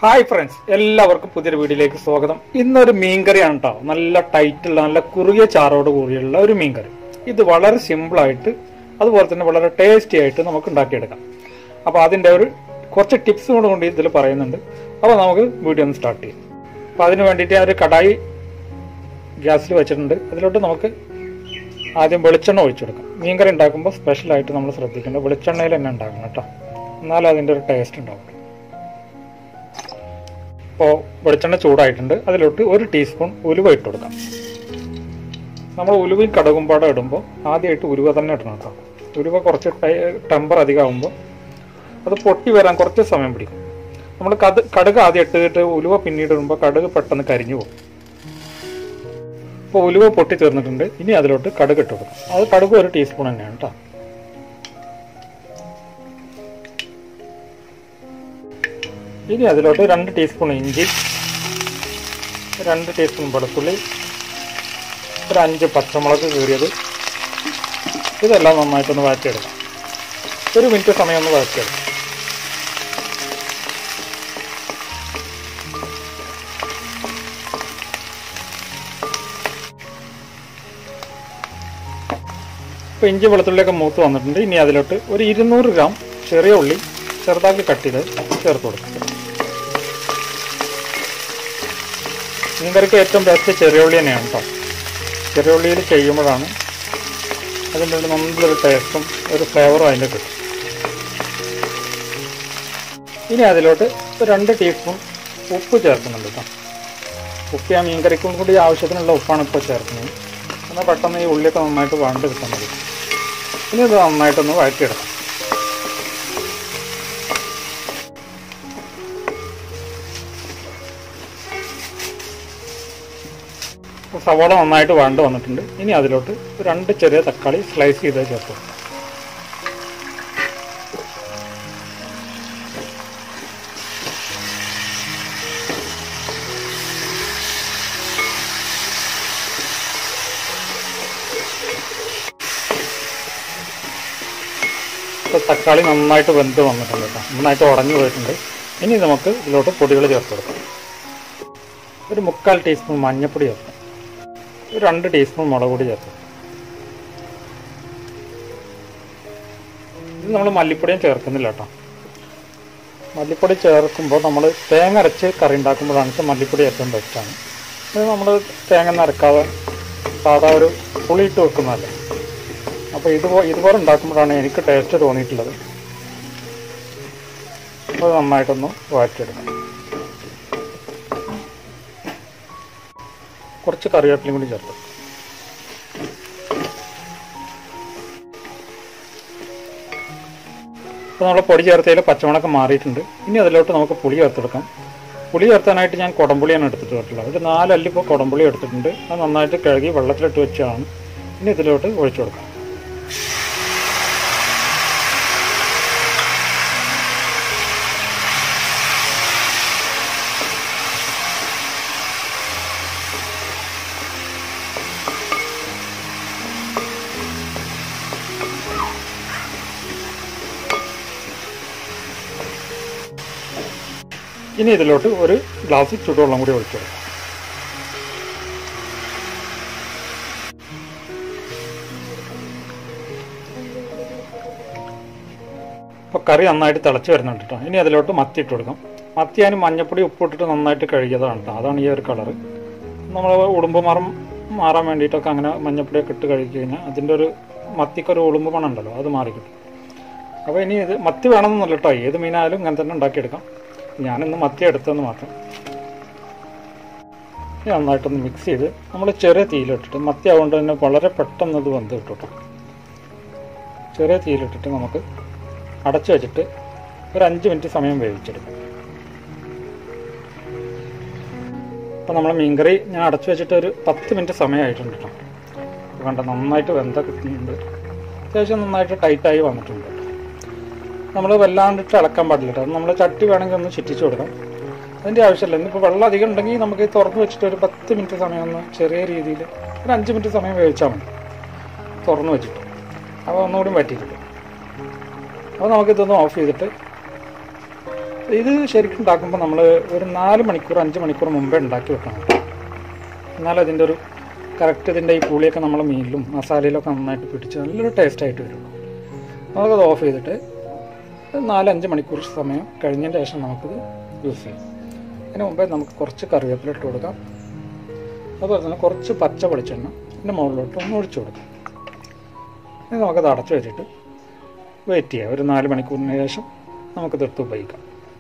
hi friends എല്ലാവർക്കും പുതിയൊരു വീഡിയോയിലേക്ക് സ്വാഗതം ഇന്നൊരു മീൻകറിയാണ് കേട്ടോ നല്ല ടൈറ്റുള്ള നല്ല കുറുകിയ ചാറോട് കൂടിയുള്ള ഒരു മീൻകറി ഇത് വളരെ സിമ്പിൾ ആയിട്ട് അതുപോലെ തന്നെ വളരെ ടേസ്റ്റി ആയിട്ട് നമുക്ക് ഉണ്ടാക്കിയെടുക്കാം അപ്പോൾ അതിൻ്റെ ഒരു കുറച്ച് ടിപ്സ് കൊണ്ട് കൊണ്ട് ഇതിൽ പറയുന്നുണ്ട് അപ്പോൾ നമുക്ക് വീഡിയോ ഒന്ന് സ്റ്റാർട്ട് ചെയ്യാം അപ്പോൾ അതിന് വേണ്ടിയിട്ട് ഞാൻ ഒരു കടായി ഗ്യാസിൽ വെച്ചിട്ടുണ്ട് അതിലോട്ട് നമുക്ക് ആദ്യം വെളിച്ചെണ്ണ ഒഴിച്ചെടുക്കാം മീൻകറി ഉണ്ടാക്കുമ്പോൾ സ്പെഷ്യലായിട്ട് നമ്മൾ ശ്രദ്ധിക്കേണ്ടത് വെളിച്ചെണ്ണയിൽ തന്നെ ഉണ്ടാക്കണം കേട്ടോ എന്നാലും അതിൻ്റെ ഒരു ടേസ്റ്റ് ഉണ്ടാവും ഇപ്പോൾ വെളിച്ചെണ്ണ ചൂടായിട്ടുണ്ട് അതിലോട്ട് ഒരു ടീസ്പൂൺ ഉലുവ ഇട്ട് കൊടുക്കാം നമ്മൾ ഉലുവയും കടുകും പാടെ ഇടുമ്പോൾ ആദ്യമായിട്ട് ഉലുവ തന്നെ ഇടണം കേട്ടോ ഉലുവ കുറച്ച് ടെമ്പർ അധികമാകുമ്പോൾ അത് പൊട്ടി വരാൻ കുറച്ച് സമയം പിടിക്കും നമ്മൾ കത് കടുക് ആദ്യം ഇട്ടിട്ട് ഉലുവ പിന്നീട് ഇടുമ്പോൾ കടുക് പെട്ടെന്ന് കരിഞ്ഞു പോകും ഇപ്പോൾ ഉലുവ പൊട്ടി തീർന്നിട്ടുണ്ട് ഇനി അതിലോട്ട് കടുക് ഇട്ട് കൊടുക്കാം അത് കടുക് ഒരു ടീസ്പൂൺ തന്നെയാണ് കേട്ടോ ഇനി അതിലോട്ട് രണ്ട് ടീസ്പൂൺ ഇഞ്ചി രണ്ട് ടീസ്പൂൺ വെളുത്തുള്ളി ഒരു അഞ്ച് പച്ചമുളക് കീറിയത് ഇതെല്ലാം നന്നായിട്ടൊന്ന് വഴറ്റിയെടുക്കാം ഒരു മിനിറ്റ് സമയം ഒന്ന് വഴറ്റിയെടുക്കാം ഇപ്പോൾ ഇഞ്ചി വെളുത്തുള്ളിയൊക്കെ മൂത്ത് വന്നിട്ടുണ്ട് ഇനി അതിലോട്ട് ഒരു ഇരുന്നൂറ് ഗ്രാം ചെറിയ ഉള്ളി ചെറുതാക്കി കട്ട് ചെയ്ത് ചേർത്ത് കൊടുക്കാം മീൻകറിക്ക് ഏറ്റവും ബെസ്റ്റ് ചെറിയ ഉള്ളി തന്നെയാണ് കേട്ടോ ചെറിയ ഉള്ളിയിൽ ചെയ്യുമ്പോഴാണ് അതിൻ്റെ ഒരു നല്ലൊരു ടേസ്റ്റും ഒരു ഫ്ലേവറും അതിൻ്റെ കിട്ടും ഇനി അതിലോട്ട് ഒരു രണ്ട് ടീസ്പൂൺ ഉപ്പ് ചേർക്കുന്നുണ്ട് കേട്ടോ ഉപ്പ് ആ മീൻകറിക്കും കൂടി ആവശ്യത്തിനുള്ള ഉപ്പാണ് ഇപ്പോൾ ചേർക്കുന്നത് എന്നാൽ പെട്ടെന്ന് ഈ ഉള്ളിയൊക്കെ നന്നായിട്ട് വഴണ്ട് കിട്ടാൻ മതി ഇനി ഇത് നന്നായിട്ടൊന്ന് വഴറ്റിയെടുക്കാം സവാള നന്നായിട്ട് വഴണ്ട് വന്നിട്ടുണ്ട് ഇനി അതിലോട്ട് രണ്ട് ചെറിയ തക്കാളി സ്ലൈസ് ചെയ്ത് ചേർത്തു ഇപ്പോൾ തക്കാളി നന്നായിട്ട് വെന്ത് വന്നിട്ടുണ്ട് കേട്ടോ നന്നായിട്ട് ഉടഞ്ഞു പോയിട്ടുണ്ട് ഇനി നമുക്ക് ഇതിലോട്ട് പൊടികൾ ചേർത്ത് കൊടുക്കാം ഒരു മുക്കാൽ ടീസ്പൂൺ മഞ്ഞൾപ്പൊടി ചേർക്കാം ഒരു രണ്ട് ടീസ്പൂൺ മുളക് പൊടി ചേർത്ത് ഇത് നമ്മൾ മല്ലിപ്പൊടിയും ചേർക്കുന്നില്ല കേട്ടോ മല്ലിപ്പൊടി ചേർക്കുമ്പോൾ നമ്മൾ തേങ്ങ അരച്ച് കറി ഉണ്ടാക്കുമ്പോഴാണ് മല്ലിപ്പൊടി ഏറ്റവും ബെസ്റ്റാണ് ഇത് നമ്മൾ തേങ്ങ നരക്കാതെ സാധാ ഒരു പുളിയിട്ട് വെക്കുന്നതല്ല അപ്പോൾ ഇതുപോലെ ഇതുപോലെ ഉണ്ടാക്കുമ്പോഴാണ് എനിക്ക് ടേസ്റ്റ് തോന്നിയിട്ടുള്ളത് അത് നന്നായിട്ടൊന്ന് വഴറ്റിയെടുക്കാം കുറച്ച് കറിവേപ്പിലയും കൂടി ചേർത്ത് അപ്പോൾ നമ്മൾ പൊടി ചേർത്തതിൽ പച്ചമുളക് മാറിയിട്ടുണ്ട് ഇനി അതിലോട്ട് നമുക്ക് പുളി ചേർത്തെടുക്കാം പുളി ചേർത്താനായിട്ട് ഞാൻ കുടംപുളിയാണ് എടുത്തിട്ട് വന്നിട്ടുള്ളത് ഒരു നാലല്ലി ഇപ്പോൾ കുടംപുളി എടുത്തിട്ടുണ്ട് അത് നന്നായിട്ട് കഴുകി വെള്ളത്തിലിട്ട് വെച്ചാണ് ഇനി ഇതിലോട്ട് ഒഴിച്ചു കൊടുക്കാം ഇനി ഇതിലോട്ട് ഒരു ഗ്ലാസ് ചൂടുവെള്ളം കൂടി ഒഴിച്ചു കൊടുക്കാം ഇപ്പോൾ കറി നന്നായിട്ട് തിളച്ച് വരുന്നുണ്ട് കേട്ടോ ഇനി അതിലോട്ട് മത്തി ഇട്ട് കൊടുക്കാം മത്തി അതിന് മഞ്ഞപ്പൊടി ഉപ്പിട്ടിട്ട് നന്നായിട്ട് കഴുകിയതാണ് കേട്ടോ അതാണ് ഈ ഒരു കളറ് നമ്മൾ ഉടുമ്പ് മറം മാറാൻ വേണ്ടിയിട്ടൊക്കെ അങ്ങനെ മഞ്ഞപ്പൊടിയൊക്കെ ഇട്ട് കഴുകി കഴിഞ്ഞാൽ അതിൻ്റെ ഒരു മത്തിക്കൊരു ഉളുമ്പ് മണം ഉണ്ടല്ലോ അത് മാറിക്കിട്ടും അപ്പോൾ ഇനി ഇത് മത്തി വേണമെന്നല്ല കേട്ടോ ഏത് മീനായാലും ഇങ്ങനെ തന്നെ ഉണ്ടാക്കിയെടുക്കാം ഞാനിന്ന് മത്തി എടുത്തെന്ന് മാത്രം ഇനി നന്നായിട്ടൊന്ന് മിക്സ് ചെയ്ത് നമ്മൾ ചെറിയ തീയിലിട്ടിട്ട് മത്തി ആവുകൊണ്ട് തന്നെ വളരെ പെട്ടെന്ന് ഇത് വെന്ത് കിട്ടും കേട്ടോ ചെറിയ തീയിലിട്ടിട്ട് നമുക്ക് അടച്ചു വെച്ചിട്ട് ഒരു അഞ്ച് മിനിറ്റ് സമയം വേവിച്ചെടുക്കും അപ്പോൾ നമ്മൾ മീൻകറി ഞാൻ അടച്ചു വെച്ചിട്ട് ഒരു പത്ത് മിനിറ്റ് സമയമായിട്ടുണ്ട് കേട്ടോ കണ്ട നന്നായിട്ട് വെന്ത കിട്ടുന്നുണ്ട് അത്യാവശ്യം നന്നായിട്ട് ടൈറ്റായി വന്നിട്ടുണ്ട് നമ്മൾ വല്ലാണ്ടിട്ട് ഇളക്കാൻ പാടില്ല കേട്ടോ നമ്മൾ ചട്ടി വേണമെങ്കിൽ ഒന്ന് ചുറ്റിച്ച് കൊടുക്കാം അതിൻ്റെ ആവശ്യമില്ല ഇന്നിപ്പോൾ വെള്ളം അധികം ഉണ്ടെങ്കിൽ നമുക്ക് തുറന്ന് വെച്ചിട്ട് ഒരു പത്ത് മിനിറ്റ് സമയം ഒന്ന് ചെറിയ രീതിയിൽ ഒരു അഞ്ച് മിനിറ്റ് സമയം വേവിച്ചാൽ മതി തുറന്ന് വെച്ചിട്ട് അപ്പോൾ ഒന്നുകൂടി വറ്റി കിട്ടും അപ്പോൾ നമുക്കിതൊന്ന് ഓഫ് ചെയ്തിട്ട് ഇത് ശരിക്കും ഉണ്ടാക്കുമ്പോൾ നമ്മൾ ഒരു നാല് മണിക്കൂർ അഞ്ച് മണിക്കൂർ മുമ്പേ ഉണ്ടാക്കി വെക്കണം എന്നാലും അതിൻ്റെ ഒരു കറക്റ്റ് ഇതിൻ്റെ ഈ പുളിയൊക്കെ നമ്മൾ മീനിലും മസാലയിലൊക്കെ നന്നായിട്ട് പിടിച്ച് നല്ലൊരു ടേസ്റ്റ് ആയിട്ട് വരുള്ളൂ നമുക്കത് ഓഫ് ചെയ്തിട്ട് ഒരു നാലഞ്ച് മണിക്കൂർ സമയം കഴിഞ്ഞതിന് ശേഷം നമുക്കിത് യൂസ് ചെയ്യാം അതിന് മുമ്പേ നമുക്ക് കുറച്ച് കറിവേപ്പില ഇട്ട് കൊടുക്കാം അതുപോലെ തന്നെ കുറച്ച് പച്ച വെളിച്ചെണ്ണ ഇതിൻ്റെ മുകളിലോട്ട് ഒന്ന് ഒഴിച്ചു കൊടുക്കാം ഇനി നമുക്കത് അടച്ചു വെച്ചിട്ട് വെയിറ്റ് ചെയ്യാം ഒരു നാല് മണിക്കൂറിന് ശേഷം നമുക്കിത് എടുത്ത് ഉപയോഗിക്കാം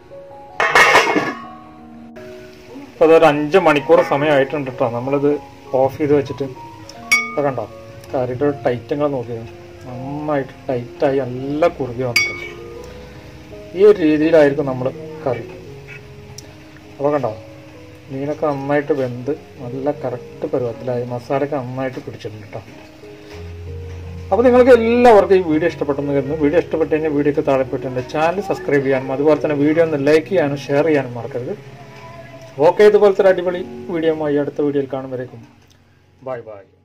അപ്പോൾ അതൊരു അഞ്ച് മണിക്കൂർ സമയമായിട്ടുണ്ട് കേട്ടോ നമ്മളിത് ഓഫ് ചെയ്ത് വെച്ചിട്ട് ഇപ്പോൾ കണ്ടോ കറിയുടെ ടൈറ്റങ്ങൾ നോക്കിയത് നന്നായിട്ട് ടൈറ്റായി നല്ല കുറുകി വന്നിട്ടുണ്ട് ഈ ഒരു രീതിയിലായിരിക്കും നമ്മൾ കറി അപ്പോൾ കണ്ടോ മീനൊക്കെ നന്നായിട്ട് വെന്ത് നല്ല കറക്റ്റ് പരുവത്തിലായി മസാലയൊക്കെ നന്നായിട്ട് പിടിച്ചിട്ടുണ്ട് കേട്ടോ അപ്പോൾ നിങ്ങൾക്ക് എല്ലാവർക്കും ഈ വീഡിയോ ഇഷ്ടപ്പെട്ടെന്ന് കരുതുന്നു വീഡിയോ ഇഷ്ടപ്പെട്ട് കഴിഞ്ഞാൽ വീഡിയോക്ക് താഴെ പോയിട്ട് എൻ്റെ ചാനൽ സബ്സ്ക്രൈബ് ചെയ്യാനും അതുപോലെ തന്നെ വീഡിയോ ഒന്ന് ലൈക്ക് ചെയ്യാനും ഷെയർ ചെയ്യാനും മറക്കരുത് ഓക്കെ ഇതുപോലത്തെ ഒരു അടിപൊളി വീഡിയോ അടുത്ത വീഡിയോയിൽ കാണുമ്പോഴേക്കും ബൈ ബൈ